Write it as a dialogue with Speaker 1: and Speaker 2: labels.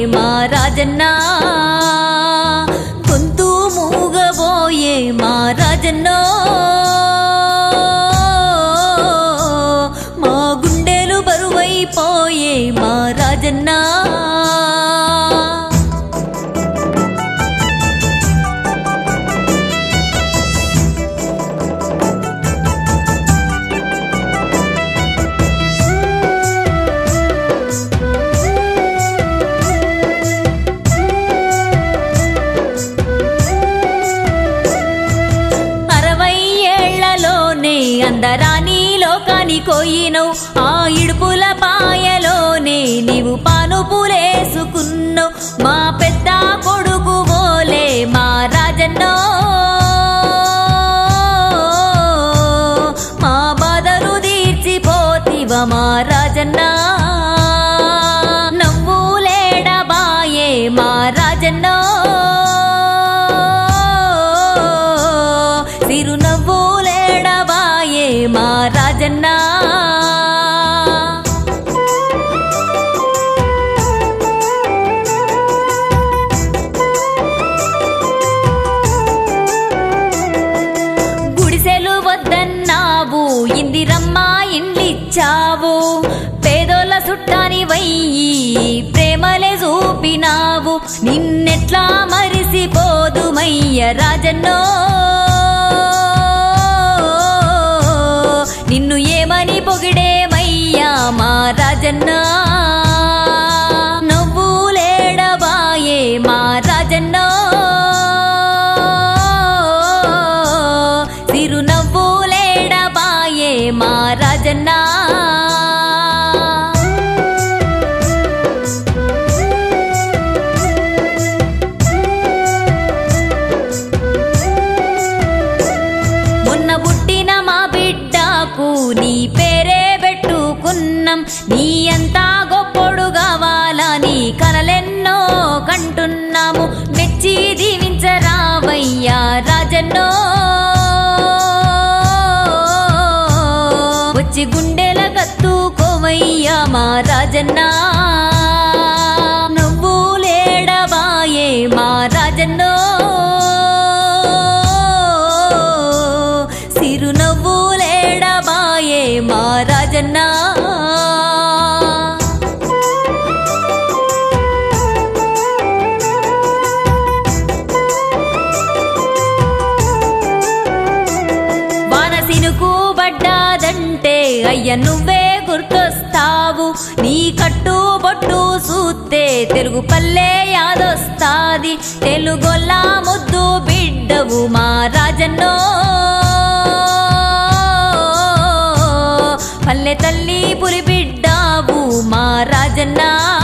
Speaker 1: మా రాజన్న గొంతు మూగబోయే మా రాజన్న మా గుండెలు బరువైపోయే మా రాజన్న అరవై ఏళ్లలోనే అందరాని లోకాని కోయినవు ఆ ఇడుపుల పాయలోనే నీవు పానుపులేసుకున్నావు మా పెద్ద కొడుకు బోలే మా రాజన్నో మా బాధలు తీర్చిపోతివ మా రాజన్న నవ్వులేడబాయే మా రాజన్నో సిరునవ్వులేడబాయే మా రాజన్న గుడిసెలు వద్దన్నావు ఇందిరమ్మ ఇండ్లిచ్చావు పేదోళ్ళ సుట్టాని వయ్యి ప్రేమలే చూపినావు నిన్నెట్లా మరిసిపోదుమయ్య రాజన్నో నిన్ను ఏమని పొగిడేమయ్యా మా రాజన్న నవ్వులేడబాయే మా రాజన్నో సిరునవ్వులేడబాయే మా రాజన్నా మొన్న పుట్టిన మా బిడ్డకు నీ పేరే పెట్టుకున్నాం నీ అంతా గొప్పడు కావాలని కలలెన్నో కంటున్నాము మెచ్చి దీవించరావయ్యా రాజన్నో వచ్చి గుండెల కత్తుకోవయ్యా మా రాజన్నా నవ్వులేడబాయే మా రాజన్నో సిరునవ్వులేడబాయే మా రాజన్నా వాన సినుకు పడ్డాదంటే అయ్య నువ్వే గుర్తొస్తావు నీ కట్టు బొట్టు సూస్తే తెలుగు పల్లె యాదొస్తాది తెలుగొల్లా ముద్దు బిడ్డవు మా రాజన్నో పల్లె తల్లి పులి బిడ్డావు మా రాజన్నా